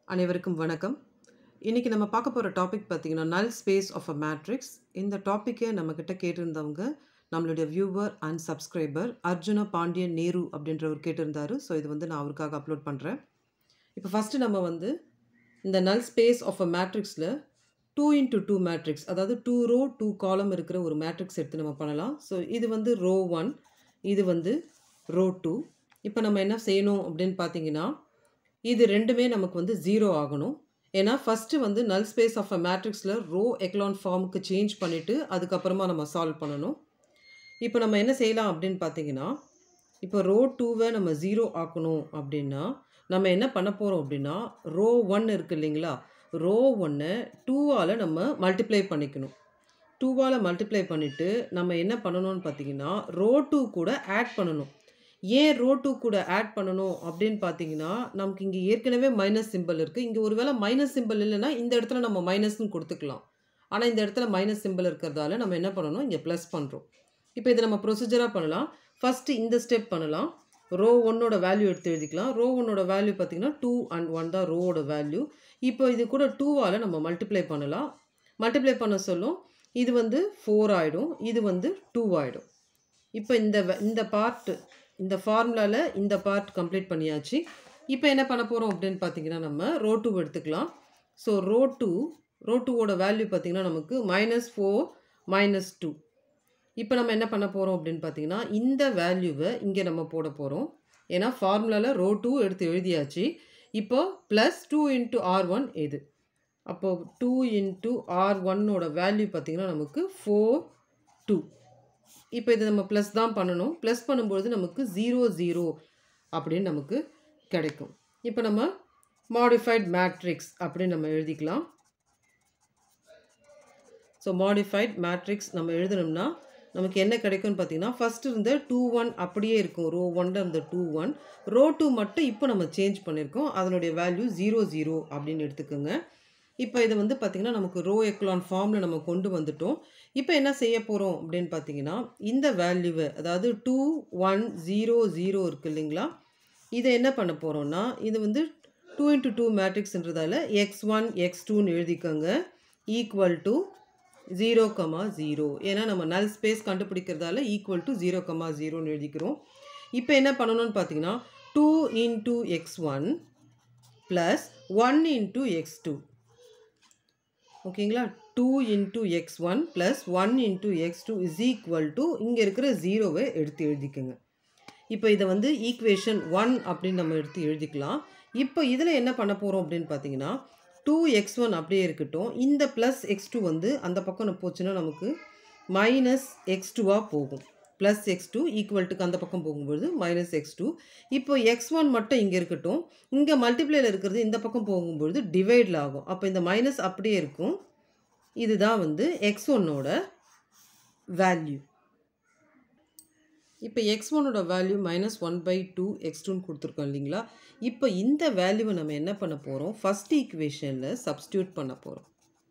அனைவருக்கும் வணக்கம் இன்றைக்கி நம்ம பார்க்க போகிற டாபிக் பார்த்தீங்கன்னா நல் ஸ்பேஸ் ஆஃப் அ மேட்ரிக்ஸ் இந்த டாப்பிக்கை நம்மக்கிட்ட கேட்டிருந்தவங்க நம்மளுடைய viewer and subscriber Arjuna Pandiyan Nehru அப்படின்றவர் கேட்டிருந்தாரு ஸோ இது வந்து நான் அவருக்காக அப்லோட் பண்ணுறேன் இப்போ ஃபஸ்ட்டு நம்ம வந்து இந்த நல் ஸ்பேஸ் ஆஃப் அ மேட்ரிக்ஸில் டூ இன்ட்டு டூ மேட்ரிக்ஸ் அதாவது டூ ரோ டூ காலம் இருக்கிற ஒரு மேட்ரிக்ஸ் எடுத்து நம்ம பண்ணலாம் ஸோ இது வந்து ரோ ஒன் இது வந்து ரோ டூ இப்போ நம்ம என்ன செய்யணும் அப்படின்னு பார்த்தீங்கன்னா இது ரெண்டுமே நமக்கு வந்து ஜீரோ ஆகணும் ஏன்னா ஃபஸ்ட்டு வந்து நல் ஸ்பேஸ் ஆஃப் அ மேட்ரிக்ஸில் ரோ எக்லான் ஃபார்முக்கு சேஞ்ச் பண்ணிவிட்டு அதுக்கப்புறமா நம்ம சால்வ் பண்ணணும் இப்போ நம்ம என்ன செய்யலாம் அப்படின்னு பார்த்தீங்கன்னா இப்போ ரோ டூவை நம்ம ஜீரோ ஆக்கணும் அப்படின்னா நம்ம என்ன பண்ண போகிறோம் அப்படின்னா ரோ ஒன் இருக்குது இல்லைங்களா ரோ ஒன்னை டூவால் நம்ம மல்டிப்ளை பண்ணிக்கணும் டூவால் மல்டிப்ளை பண்ணிவிட்டு நம்ம என்ன பண்ணணும்னு பார்த்தீங்கன்னா ரோ டூ கூட ஆட் பண்ணணும் ஏன் ரோ டூ கூட ஆட் பண்ணணும் அப்படின்னு பார்த்தீங்கன்னா நமக்கு இங்கே ஏற்கனவே மைனஸ் சிம்பிள் இருக்குது இங்கே ஒருவேளை மைனஸ் சிம்பிள் இல்லைன்னா இந்த இடத்துல நம்ம மைனஸ்னு கொடுத்துக்கலாம் ஆனால் இந்த இடத்துல மைனஸ் சிம்பிள் இருக்கிறதால நம்ம என்ன பண்ணணும் இங்கே ப்ளஸ் பண்ணுறோம் இப்போ இதை நம்ம ப்ரொசீஜராக பண்ணலாம் ஃபஸ்ட்டு இந்த ஸ்டெப் பண்ணலாம் ரோ ஒன்னோட வேல்யூ எடுத்து எழுதிக்கலாம் ரோ ஒன்னோட வேல்யூ பார்த்தீங்கன்னா டூ அண்ட் ஒன் தான் ரோவோட வேல்யூ இப்போ இது கூட டூவால் நம்ம மல்டிப்ளை பண்ணலாம் மல்டிப்ளை பண்ண சொல்லும் இது வந்து ஃபோர் ஆகிடும் இது வந்து டூ ஆகிடும் இப்போ இந்த வ- இந்த பார்ட் இந்த ஃபார்முலாவில் இந்த பார்ட் கம்ப்ளீட் பண்ணியாச்சு இப்போ என்ன பண்ண போகிறோம் அப்படின்னு பார்த்தீங்கன்னா நம்ம ரோ டூ எடுத்துக்கலாம் ஸோ ரோ டூ ரோ டூவோட வேல்யூ பார்த்தீங்கன்னா நமக்கு மைனஸ் ஃபோர் மைனஸ் டூ இப்போ நம்ம என்ன பண்ண போகிறோம் அப்படின்னு பார்த்தீங்கன்னா இந்த வேல்யூவை இங்கே நம்ம போட போகிறோம் ஏன்னா ஃபார்முலாவில் ரோ டூ எடுத்து எழுதியாச்சு இப்போ plus two into R one இது அப்போ டூ இன்ட்டு ஆர் ஒன்னோட வேல்யூ பார்த்தீங்கன்னா நமக்கு ஃபோர் டூ இப்போ இது நம்ம ப்ளஸ் தான் பண்ணணும் ப்ளஸ் பண்ணும்பொழுது நமக்கு ஜீரோ ஜீரோ அப்படின்னு நமக்கு கிடைக்கும் இப்போ நம்ம மாடிஃபைட் மேட்ரிக்ஸ் அப்படின்னு நம்ம எழுதிக்கலாம் ஸோ மாடிஃபைட் மேட்ரிக்ஸ் நம்ம எழுதணும்னா நமக்கு என்ன கிடைக்கும்னு பார்த்தீங்கன்னா ஃபர்ஸ்ட் இருந்த டூ ஒன் அப்படியே இருக்கும் ரோ ஒன்ல இருந்த டூ ஒன் ரோ டூ மட்டும் இப்போ நம்ம சேஞ்ச் பண்ணியிருக்கோம் அதனுடைய வேல்யூ ஜீரோ ஜீரோ அப்படின்னு எடுத்துக்கோங்க இப்போ இது வந்து பார்த்திங்கன்னா நமக்கு ரோ எக்லான் ஃபார்மில் நம்ம கொண்டு வந்துட்டோம் இப்போ என்ன செய்ய போகிறோம் அப்படின்னு பார்த்தீங்கன்னா இந்த வேல்யூவை அதாவது டூ ஒன் ஜீரோ ஜீரோ இருக்குது இல்லைங்களா இதை என்ன பண்ண போகிறோம்னா இது வந்து டூ இன்ட்டு டூ மேட்ரிக்ஸ்ன்றதால எக்ஸ் ஒன் எக்ஸ் டூன்னு எழுதிக்கோங்க equal to zero comma zero ஏன்னா நம்ம நல் ஸ்பேஸ் கண்டுபிடிக்கிறதால ஈக்குவல் டு ஜீரோ கமா ஜீரோன்னு எழுதிக்கிறோம் இப்போ என்ன பண்ணணும்னு பார்த்தீங்கன்னா two into X one plus one into X two ஓகேங்களா two into X one plus one into X two is equal to இங்கே இருக்கிற ஜீரோவை எடுத்து எழுதிக்கோங்க இப்போ இதை வந்து ஈக்குவேஷன் ஒன் அப்படின்னு நம்ம எடுத்து எழுதிக்கலாம் இப்போ இதில் என்ன பண்ண போகிறோம் அப்படின்னு பார்த்தீங்கன்னா டூ எக்ஸ் ஒன் அப்படியே இருக்கட்டும் இந்த ப்ளஸ் எக்ஸ் டூ வந்து அந்த பக்கம் போச்சுன்னா நமக்கு மைனஸ் எக்ஸ் டூவாக போகும் ப்ளஸ் எக்ஸ் டூ ஈக்குவல்ட்டுக்கு அந்த பக்கம் போகும்பொழுது மைனஸ் எக்ஸ் டூ இப்போ எக்ஸ் ஒன் மட்டும் இங்கே இருக்கட்டும் இங்கே மல்டிப்ளேயில் இருக்கிறது இந்த பக்கம் போகும்பொழுது டிவைடில் ஆகும் அப்போ இந்த மைனஸ் அப்படியே இருக்கும் இதுதான் வந்து எக்ஸ் ஒன்னோட வேல்யூ இப்போ எக்ஸ் ஒனோட value minus one by two X டூன்னு கொடுத்துருக்கோம் இல்லைங்களா இப்போ இந்த வேல்யூவை நம்ம என்ன பண்ண போகிறோம் ஃபஸ்ட் ஈக்குவேஷனில் சப்ஸ்டியூட் பண்ண போகிறோம்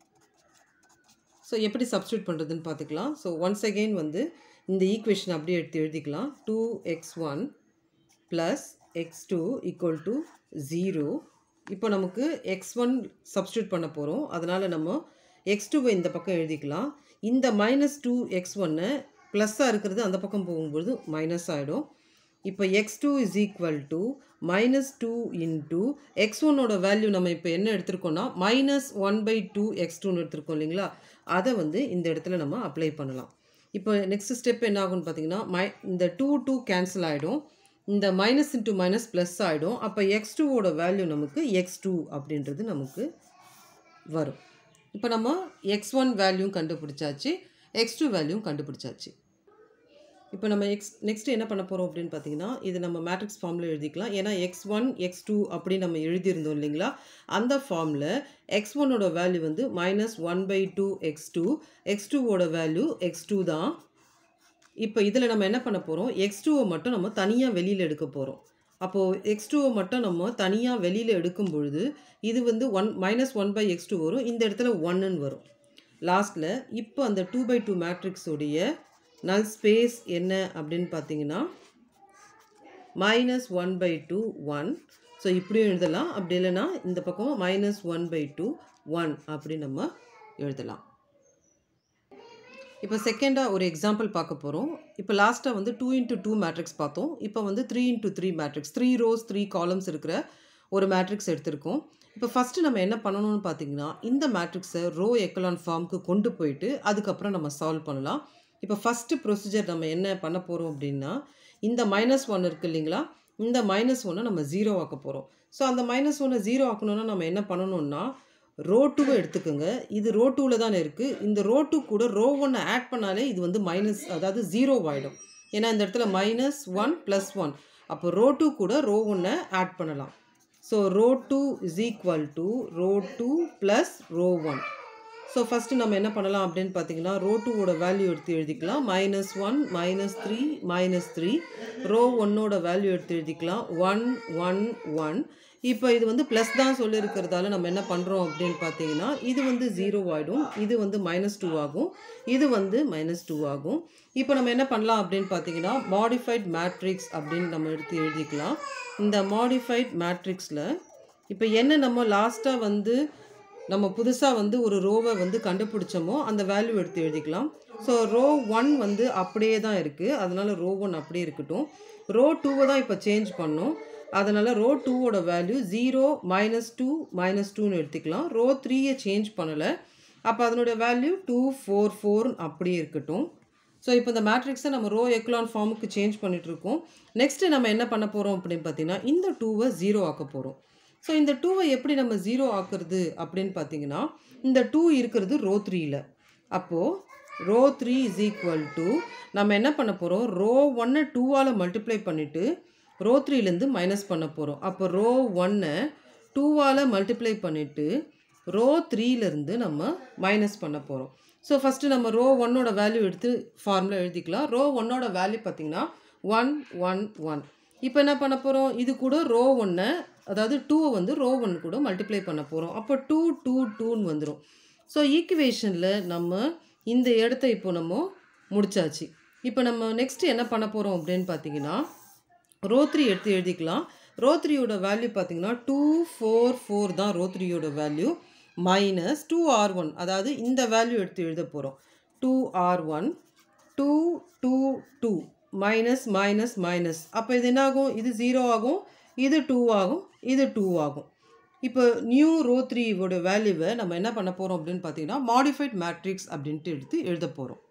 ஸோ எப்படி சப்ஸ்டியூட் பண்ணுறதுன்னு பார்த்துக்கலாம் ஸோ ஒன்ஸ் அகெயின் வந்து இந்த ஈக்குவேஷன் அப்படியே எடுத்து எழுதிக்கலாம் two X one plus X two equal to zero இப்போ நமக்கு எக்ஸ் ஒன் சப்ஸ்டியூட் பண்ண போகிறோம் அதனால் நம்ம எக்ஸ் டூவை இந்த பக்கம் எழுதிக்கலாம் இந்த மைனஸ் டூ எக்ஸ் ஒன்னை ப்ளஸ்ஸாக இருக்கிறது அந்த பக்கம் போகும்பொழுது மைனஸ் ஆகிடும் இப்போ X two is equal to minus two into X ஒன்னோட வேல்யூ நம்ம இப்போ என்ன எடுத்திருக்கோம்னா minus one by two X டூன்னு எடுத்திருக்கோம் இல்லைங்களா அதை வந்து இந்த இடத்துல நம்ம அப்ளை பண்ணலாம் இப்போ நெக்ஸ்ட் ஸ்டெப் என்ன ஆகும்னு பார்த்தீங்கன்னா மை இந்த டூ டூ கேன்சல் ஆகிடும் இந்த மைனஸ் இன்ட்டு மைனஸ் ப்ளஸ் ஆகிடும் அப்போ எக்ஸ் டூவோட வேல்யூ நமக்கு எக்ஸ் டூ அப்படின்றது நமக்கு வரும் இப்போ நம்ம எக்ஸ் ஒன் வேல்யூவும் கண்டுபிடிச்சாச்சு எக்ஸ் டூ வேல்யூவும் கண்டுபிடிச்சாச்சு இப்போ நம்ம எக்ஸ் நெக்ஸ்ட் என்ன பண்ண போகிறோம் அப்படின்னு பார்த்தீங்கன்னா இது நம்ம மேட்ரிக்ஸ் ஃபார்மில் எழுதிக்கலாம் ஏன்னா எக்ஸ் ஒன் எக்ஸ் டூ அப்படி நம்ம எழுதியிருந்தோம் இல்லைங்களா அந்த ஃபார்மில் எக்ஸ் ஒன்னோட வேல்யூ வந்து minus one by two X two X டூவோட வேல்யூ எக்ஸ் டூ தான் இப்போ இதில் நம்ம என்ன பண்ண போகிறோம் எக்ஸ் டூவை மட்டும் நம்ம தனியாக வெளியில் எடுக்க போகிறோம் அப்போது எக்ஸ் டூவை மட்டும் நம்ம தனியாக வெளியில் எடுக்கும் பொழுது இது வந்து one minus one by X two வரும் இந்த இடத்துல ஒன்னுன்னு வரும் லாஸ்ட்டில் இப்போ அந்த two by two மேட்ரிக்ஸோடைய null space என்ன அப்படின்னு பார்த்தீங்கன்னா minus one by two one so இப்படியும் எழுதலாம் அப்படி இல்லைன்னா இந்த பக்கம் minus one by two one அப்படி நம்ம எழுதலாம் இப்போ செகண்டாக ஒரு எக்ஸாம்பிள் பார்க்க போகிறோம் இப்போ லாஸ்ட்டாக வந்து டூ இன்ட்டு டூ மேட்ரிக்ஸ் பார்த்தோம் இப்போ வந்து three into three matrix three rows three columns இருக்கிற ஒரு மேட்ரிக்ஸ் எடுத்திருக்கோம் இப்போ ஃபஸ்ட்டு நம்ம என்ன பண்ணணும்னு பார்த்தீங்கன்னா இந்த மேட்ரிக்ஸை ரோ எக்கலான் ஃபார்முக்கு கொண்டு போயிட்டு அதுக்கப்புறம் நம்ம சால்வ் பண்ணலாம் இப்போ ஃபஸ்ட்டு ப்ரொசீஜர் நம்ம என்ன பண்ண போகிறோம் அப்படின்னா இந்த மைனஸ் ஒன் இருக்குது இல்லைங்களா இந்த மைனஸ் ஒன்னை நம்ம ஜீரோ ஆக்க போகிறோம் ஸோ அந்த மைனஸ் ஒன்னை ஜீரோ ஆக்கணும்னா நம்ம என்ன பண்ணணும்னா ரோ டூவை எடுத்துக்கோங்க இது ரோ டூவில் தானே இருக்குது இந்த ரோ டூ கூட ரோ ஒன்னை ஆட் பண்ணாலே இது வந்து மைனஸ் அதாவது ஜீரோ ஆகிடும் ஏன்னா இந்த இடத்துல மைனஸ் ஒன் ப்ளஸ் ஒன் அப்போ ரோ டூ கூட ரோ ஒன்னை ஆட் பண்ணலாம் so row two is equal to row two plus row one so first நம்ம என்ன பண்ணலாம் அப்படின்னு பார்த்தீங்கன்னா ரோ டூவோட வேல்யூ எடுத்து எழுதிக்கலாம் minus one minus three minus three row ஒன்னோட வேல்யூ எடுத்து எழுதிக்கலாம் ஒன் ஒன் ஒன் இப்போ இது வந்து ப்ளஸ் தான் சொல்லியிருக்கிறதால நம்ம என்ன பண்ணுறோம் அப்படின்னு பார்த்தீங்கன்னா இது வந்து ஜீரோ ஆகிடும் இது வந்து மைனஸ் டூ ஆகும் இது வந்து மைனஸ் டூ ஆகும் இப்போ நம்ம என்ன பண்ணலாம் அப்படின்னு பார்த்தீங்கன்னா மாடிஃபைட் மேட்ரிக்ஸ் அப்படின்னு நம்ம எடுத்து எழுதிக்கலாம் இந்த மாடிஃபைட் மேட்ரிக்ஸில் இப்போ என்ன நம்ம லாஸ்ட்டாக வந்து நம்ம புதுசாக வந்து ஒரு ரோவை வந்து கண்டுபிடிச்சோமோ அந்த வேல்யூ எடுத்து எழுதிக்கலாம் ஸோ ரோ ஒன் வந்து அப்படியே தான் இருக்குது அதனால் ரோ ஒன் அப்படியே இருக்கட்டும் ரோ டூவை தான் இப்போ சேஞ்ச் பண்ணோம் அதனால் ரோ டூவோட value zero minus two minus டூன்னு எடுத்துக்கலாம் ரோ த்ரீயை சேஞ்ச் பண்ணலை அப்போ அதனுடைய வேல்யூ டூ ஃபோர் ஃபோர் அப்படியே இருக்கட்டும் ஸோ இப்போ இந்த மேட்ரிக்ஸை நம்ம ரோ எக்லான் ஃபார்முக்கு சேஞ்ச் பண்ணிகிட்ருக்கோம் நெக்ஸ்ட்டு நம்ம என்ன பண்ண போகிறோம் அப்படின்னு பார்த்தீங்கன்னா இந்த டூவை ஜீரோ ஆக்க போகிறோம் ஸோ இந்த டூவை எப்படி நம்ம ஜீரோ ஆக்குறது அப்படின்னு பார்த்தீங்கன்னா இந்த டூ இருக்கிறது ரோ த்ரீயில் அப்போது row three is equal to நம்ம என்ன பண்ண போகிறோம் ரோ ஒன்னை டூவால் மல்டிப்ளை பண்ணிவிட்டு ரோ த்ரீலேருந்து மைனஸ் பண்ண போகிறோம் அப்போ ரோ ஒன்னை டூவால் மல்டிப்ளை பண்ணிவிட்டு ரோ த்ரீலேருந்து நம்ம மைனஸ் பண்ண போகிறோம் ஸோ ஃபஸ்ட்டு நம்ம ரோ ஒன்னோட வேல்யூ எடுத்து ஃபார்முலா எழுதிக்கலாம் ரோ ஒன்னோட வேல்யூ பார்த்திங்கன்னா ஒன் ஒன் ஒன் இப்போ என்ன பண்ண போகிறோம் இது கூட ரோ ஒன்னை அதாவது டூவை வந்து ரோ ஒன் கூட மல்டிப்ளை பண்ண போகிறோம் அப்போ டூ டூ டூன்னு வந்துடும் ஸோ ஈக்குவேஷனில் நம்ம இந்த இடத்த இப்போ நம்ம முடிச்சாச்சு இப்போ நம்ம நெக்ஸ்ட் என்ன பண்ண போகிறோம் அப்படின்னு பார்த்தீங்கன்னா ரோ த்ரீ எடுத்து எழுதிக்கலாம் ரோ த்ரீயோட வேல்யூ பார்த்தீங்கன்னா டூ ஃபோர் ஃபோர் தான் ரோ த்ரீயோட value minus two R one அதாவது இந்த வேல்யூ எடுத்து எழுத போகிறோம் two R one two two two minus minus minus அப்போ இது என்ன ஆகும் இது ஜீரோ ஆகும் இது டூ ஆகும் இது டூ ஆகும் இப்போ நியூ ரோ த்ரீவோட வேல்யூவை நம்ம என்ன பண்ண போகிறோம் அப்படின்னு பார்த்தீங்கன்னா மாடிஃபைட் மேட்ரிக்ஸ் அப்படின்ட்டு எடுத்து எழுத போகிறோம்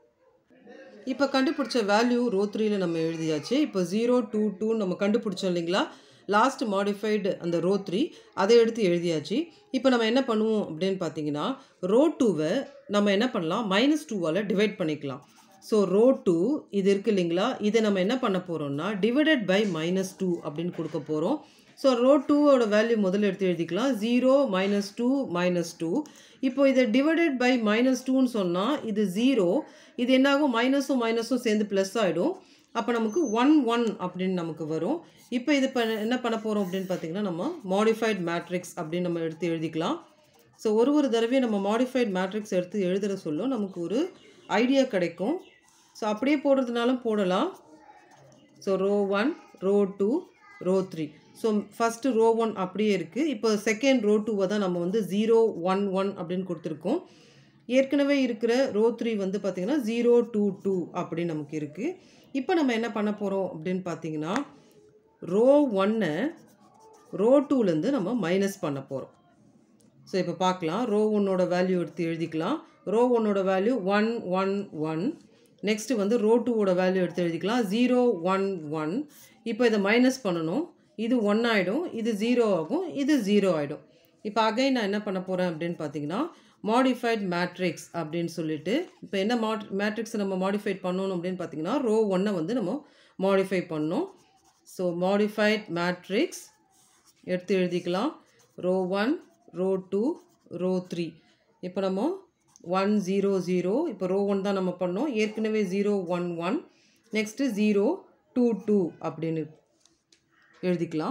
இப்போ கண்டுபிடிச்ச வேல்யூ ரோ த்ரீயில் நம்ம எழுதியாச்சு இப்போ ஜீரோ டூ டூன்னு நம்ம கண்டுபிடிச்சோம் இல்லைங்களா லாஸ்ட் மாடிஃபைடு அந்த ரோ த்ரீ அதை எடுத்து எழுதியாச்சு இப்போ நம்ம என்ன பண்ணுவோம் அப்படின்னு பார்த்தீங்கன்னா ரோ டூவை நம்ம என்ன பண்ணலாம் மைனஸ் டூவால் டிவைட் பண்ணிக்கலாம் ஸோ ரோ டூ இது இருக்குது இல்லைங்களா இதை நம்ம என்ன பண்ண போகிறோம்னா டிவைடட் பை மைனஸ் டூ அப்படின்னு கொடுக்க போகிறோம் ஸோ ரோ டூவோட வேல்யூ முதல்ல எடுத்து எழுதிக்கலாம் zero minus two minus two இப்போ இதை டிவைடட் பை மைனஸ் டூன்னு சொன்னால் இது ஜீரோ இது என்னாகும் மைனஸும் மைனஸும் சேர்ந்து ப்ளஸ் ஆகிடும் அப்போ நமக்கு ஒன் ஒன் அப்படின்னு நமக்கு வரும் இப்போ இது பண்ண என்ன பண்ண போகிறோம் அப்படின்னு பார்த்தீங்கன்னா நம்ம மாடிஃபைட் மேட்ரிக்ஸ் அப்படின்னு நம்ம எடுத்து எழுதிக்கலாம் ஸோ ஒரு ஒரு தடவையும் நம்ம மாடிஃபைட் மேட்ரிக்ஸ் எடுத்து எழுதுகிற சொல்லும் நமக்கு ஒரு ஐடியா கிடைக்கும் ஸோ அப்படியே போடுறதுனாலும் போடலாம் so row one row two row three so first row one அப்படியே இருக்குது இப்போ செகண்ட் ரோ டூவை தான் நம்ம வந்து ஜீரோ ஒன் ஒன் அப்படின்னு கொடுத்துருக்கோம் ஏற்கனவே இருக்கிற ரோ த்ரீ வந்து பார்த்திங்கன்னா ஜீரோ டூ டூ அப்படின்னு நமக்கு இருக்குது இப்போ நம்ம என்ன பண்ண போகிறோம் அப்படின்னு பார்த்தீங்கன்னா ரோ ஒன்னை ரோ டூலேருந்து நம்ம மைனஸ் பண்ண போகிறோம் ஸோ இப்போ பார்க்கலாம் ரோ ஒன்னோட வேல்யூ எடுத்து எழுதிக்கலாம் ரோ ஒன்னோட value one one one next வந்து ரோ டூவோட வேல்யூ எடுத்து எழுதிக்கலாம் ஜீரோ ஒன் ஒன் இப்போ இதை மைனஸ் பண்ணணும் இது ஒன் ஆகிடும் இது ஜீரோ ஆகும் இது ஜீரோ ஆகிடும் இப்போ அகைன் நான் என்ன பண்ண போகிறேன் அப்படின்னு பார்த்தீங்கன்னா மாடிஃபைட் மேட்ரிக்ஸ் அப்படின்னு சொல்லிட்டு இப்போ என்ன மாட் மேட்ரிக்ஸை நம்ம மாடிஃபைட் பண்ணணும் அப்படின்னு பார்த்தீங்கன்னா ரோ ஒன்னை வந்து நம்ம மாடிஃபை பண்ணோம் ஸோ மாடிஃபைட் மேட்ரிக்ஸ் எடுத்து எழுதிக்கலாம் row one row two row three இப்போ நம்ம ஒன் ஜீரோ ஜீரோ இப்போ ரோ ஒன் தான் நம்ம பண்ணோம் ஏற்கனவே zero one one next zero two two அப்படின்னு எழுதிக்கலாம்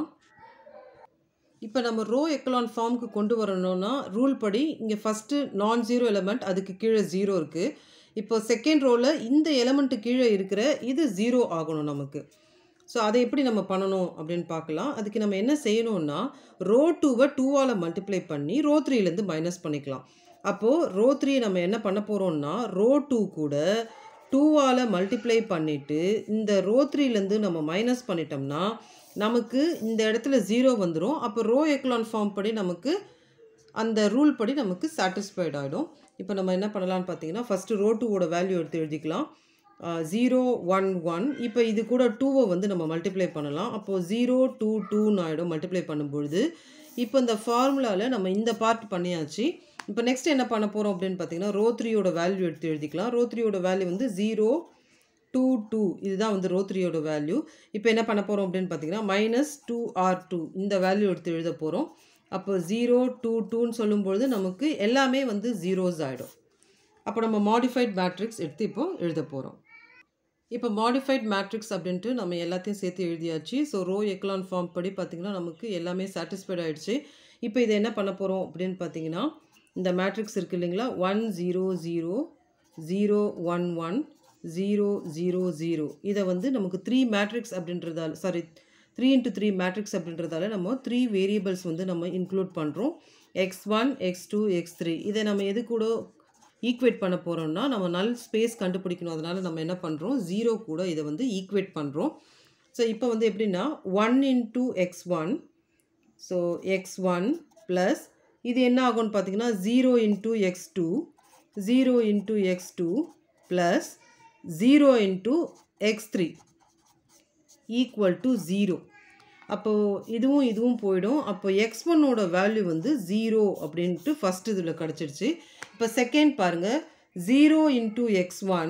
இப்போ நம்ம ரோ எக்கலான் ஃபார்முக்கு கொண்டு வரணும்னா ரூல் படி இங்கே ஃபஸ்ட்டு நான் ஜீரோ எலமெண்ட் அதுக்கு கீழே ஜீரோ இருக்குது இப்போ செகண்ட் ரோவில் இந்த எலமெண்ட்டு கீழே இருக்கிற இது ஜீரோ ஆகணும் நமக்கு ஸோ அதை எப்படி நம்ம பண்ணணும் அப்படின்னு பார்க்கலாம் அதுக்கு நம்ம என்ன செய்யணும்னா ரோ டூவை டூவால் மல்டிப்ளை பண்ணி ரோ த்ரீலேருந்து மைனஸ் பண்ணிக்கலாம் அப்போது ரோ த்ரீ நம்ம என்ன பண்ண போகிறோம்னா ரோ டூ கூட டூவால் மல்டிப்ளை பண்ணிவிட்டு இந்த ரோ த்ரீலேருந்து நம்ம மைனஸ் பண்ணிட்டோம்னா நமக்கு இந்த இடத்துல ஜீரோ வந்துடும் அப்போ ரோ எக்லான் ஃபார்ம் படி நமக்கு அந்த ரூல் படி நமக்கு சாட்டிஸ்ஃபைட் ஆகிடும் இப்போ நம்ம என்ன பண்ணலாம்னு பார்த்தீங்கன்னா ஃபஸ்ட்டு ரோ டூவோட வேல்யூ எடுத்து எழுதிக்கலாம் ஜீரோ ஒன் ஒன் இப்போ இது கூட டூவை வந்து நம்ம மல்டிப்ளை பண்ணலாம் அப்போது ஜீரோ டூ டூன்னு ஆகிடும் மல்டிப்ளை பண்ணும்பொழுது இப்போ இந்த ஃபார்முலாவில் நம்ம இந்த பார்ட் பண்ணியாச்சு இப்போ நெக்ஸ்ட் என்ன பண்ண போகிறோம் அப்படின்னு பார்த்தீங்கன்னா ரோ த்ரீயோட வேல்யூ எடுத்து எழுதிக்கலாம் ரோ த்ரீயோட வேல்யூ வந்து ஜீரோ டூ டூ இதுதான் வந்து ரோ த்ரீயோட வேல்யூ இப்போ என்ன பண்ண போகிறோம் அப்படின்னு பார்த்தீங்கன்னா மைனஸ் டூ ஆர் டூ இந்த வேல்யூ எடுத்து எழுத போகிறோம் அப்போ ஜீரோ டூ டூன்னு சொல்லும்பொழுது நமக்கு எல்லாமே வந்து ஜீரோஸ் ஆகிடும் அப்போ நம்ம மாடிஃபைட் மேட்ரிக்ஸ் எடுத்து இப்போ எழுத போகிறோம் இப்போ மாடிஃபைட் மேட்ரிக்ஸ் அப்படின்ட்டு நம்ம எல்லாத்தையும் சேர்த்து எழுதியாச்சு ஸோ ரோ எக்லான் ஃபார்ம் படி பார்த்திங்கன்னா நமக்கு எல்லாமே சாட்டிஸ்ஃபைட் ஆகிடுச்சு இப்போ இதை என்ன பண்ண போகிறோம் அப்படின்னு பார்த்தீங்கன்னா இந்த மேட்ரிக்ஸ் இருக்குது இல்லைங்களா one zero zero zero one one zero zero zero இதை வந்து நமக்கு த்ரீ மேட்ரிக்ஸ் அப்படின்றதால sorry three into three matrix அப்படின்றதால நம்ம த்ரீ வேரியபிள்ஸ் வந்து நம்ம இன்க்ளூட் பண்ணுறோம் X one X two X three இதை நம்ம எது கூட ஈக்குவேட் பண்ண போகிறோம்னா நம்ம நல் ஸ்பேஸ் கண்டுபிடிக்கணும் அதனால் நம்ம என்ன பண்ணுறோம் ஜீரோ கூட இதை வந்து ஈக்குவேட் பண்ணுறோம் ஸோ இப்போ வந்து எப்படின்னா one into X one so X one plus இது என்ன ஆகும்னு பார்த்தீங்கன்னா zero into X two zero into X two plus zero into X three equal to zero அப்போது இதுவும் இதுவும் போயிடும் அப்போ எக்ஸ் ஒன்னோட வேல்யூ வந்து ஜீரோ அப்படின்ட்டு ஃபஸ்ட் இதில் கிடச்சிருச்சு இப்போ செகண்ட் பாருங்கள் zero into X one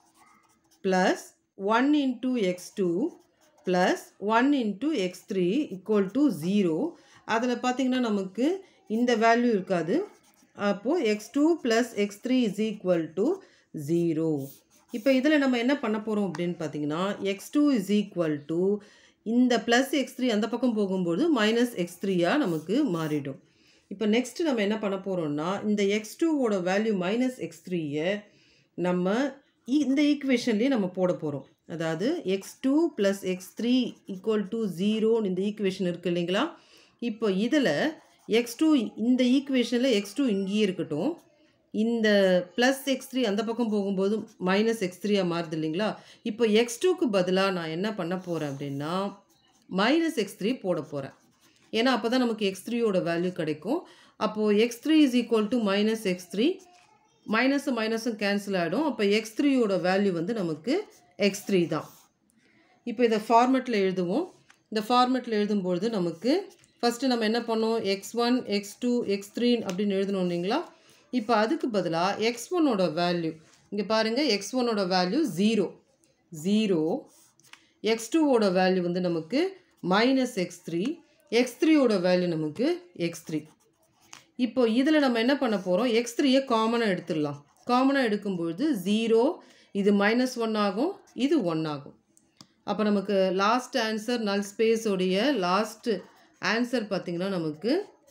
plus one into X two plus one into X three equal to zero அதில் பார்த்திங்கன்னா நமக்கு இந்த வேல்யூ இருக்காது அப்போது X two plus X three is equal to zero இப்போ இதில் நம்ம என்ன பண்ண போகிறோம் அப்படின்னு பார்த்தீங்கன்னா X two is equal to இந்த ப்ளஸ் எக்ஸ் த்ரீ அந்த பக்கம் போகும்போது மைனஸ் எக்ஸ் த்ரீயாக நமக்கு மாறிடும் இப்போ நெக்ஸ்ட் நம்ம என்ன பண்ண போகிறோம்னா இந்த எக்ஸ் டூவோட வேல்யூ மைனஸ் எக்ஸ் த்ரீயை நம்ம இந்த ஈக்குவேஷன்லேயே நம்ம போட போகிறோம் அதாவது X two plus X three equal to ஜீரோன்னு இந்த ஈக்குவேஷன் இருக்குது இல்லைங்களா இப்போ இதில் எக்ஸ் டூ இந்த ஈக்குவேஷனில் எக்ஸ் டூ இங்கேயே இருக்கட்டும் இந்த ப்ளஸ் எக்ஸ் த்ரீ அந்த பக்கம் போகும்போது மைனஸ் எக்ஸ் த்ரீயாக மாறுது இல்லைங்களா இப்போ எக்ஸ் டூக்கு பதிலாக நான் என்ன பண்ண போகிறேன் அப்படின்னா மைனஸ் எக்ஸ் த்ரீ போட போகிறேன் ஏன்னா அப்போ தான் நமக்கு எக்ஸ் த்ரீயோட வேல்யூ கிடைக்கும் அப்போது X three is equal to minus X three மைனஸும் மைனஸும் கேன்சல் ஆகிடும் அப்போ எக்ஸ் த்ரீயோட வேல்யூ வந்து நமக்கு எக்ஸ் த்ரீ தான் இப்போ இதை ஃபார்மெட்டில் எழுதுவோம் இந்த ஃபார்மெட்டில் எழுதும்பொழுது நமக்கு ஃபஸ்ட்டு நம்ம என்ன பண்ணோம் X one X two X three அப்படின்னு எழுதணும் இல்லைங்களா இப்போ அதுக்கு பதிலாக எக்ஸ் ஒன்னோட வேல்யூ இங்கே பாருங்கள் எக்ஸ் ஒன்னோட வேல்யூ ஜீரோ ஜீரோ எக்ஸ் டூவோட வேல்யூ வந்து நமக்கு மைனஸ் எக்ஸ் த்ரீ எக்ஸ் த்ரீயோட வேல்யூ நமக்கு எக்ஸ் த்ரீ இப்போ இதில் நம்ம என்ன பண்ண போகிறோம் எக்ஸ் த்ரீயை காமனாக எடுத்துடலாம் காமனாக எடுக்கும்பொழுது ஜீரோ இது மைனஸ் ஒன் ஆகும் இது ஒன் ஆகும் அப்போ நமக்கு லாஸ்ட் ஆன்சர் நல் ஸ்பேஸோடைய லாஸ்ட் ஆன்சர் பார்த்திங்கன்னா நமக்கு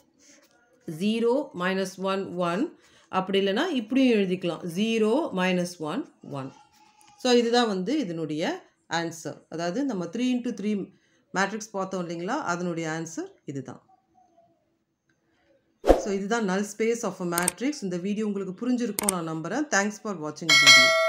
ஜீரோ மைனஸ் ஒன் ஒன் அப்படி இல்லைன்னா இப்படியும் எழுதிக்கலாம் zero minus one one so இதுதான் வந்து இதனுடைய ஆன்சர் அதாவது நம்ம த்ரீ இன்ட்டு த்ரீ மேட்ரிக்ஸ் பார்த்தோம் இல்லைங்களா அதனுடைய ஆன்சர் இதுதான் ஸோ இதுதான் null space of a matrix இந்த வீடியோ உங்களுக்கு புரிஞ்சிருக்கும் நான் நம்புகிறேன் தேங்க்ஸ் ஃபார் வாட்சிங் வீடியோ